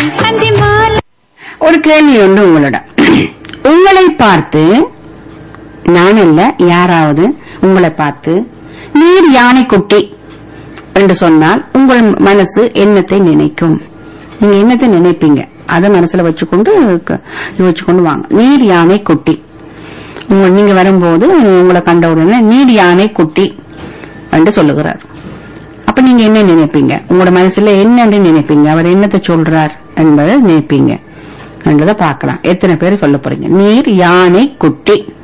அந்தி மாலை ஒரு கேள்வி உண்டு உங்களிடம் உங்களை பார்த்து நான் அல்ல யாராவது உங்களை பார்த்து நீர் யானைக்குட்டி என்று சொன்னால் உங்கள் மனசு என்னத்தை நினைக்கும் நீங்க என்னத்தை நினைப்பீங்க அதை மனசுல வச்சுக்கொண்டு க- யோசிச்சுக்கொண்டு வாங்க நீர் யானை குட்டி உங்க நீங்க வரும்போது உங்களை கண்ட உடனே நீர் யானை குட்டி என்று சொல்லுகிறார் அப்ப நீங்க என்ன நினைப்பீங்க உங்களோட மனசுல என்னன்னு நினைப்பீங்க அவர் என்னத்தை சொல்றார் என்பதை நினைப்பீங்க என்றதை பார்க்கலாம் எத்தனை பேர் சொல்ல போறீங்க நீர் யானை குட்டி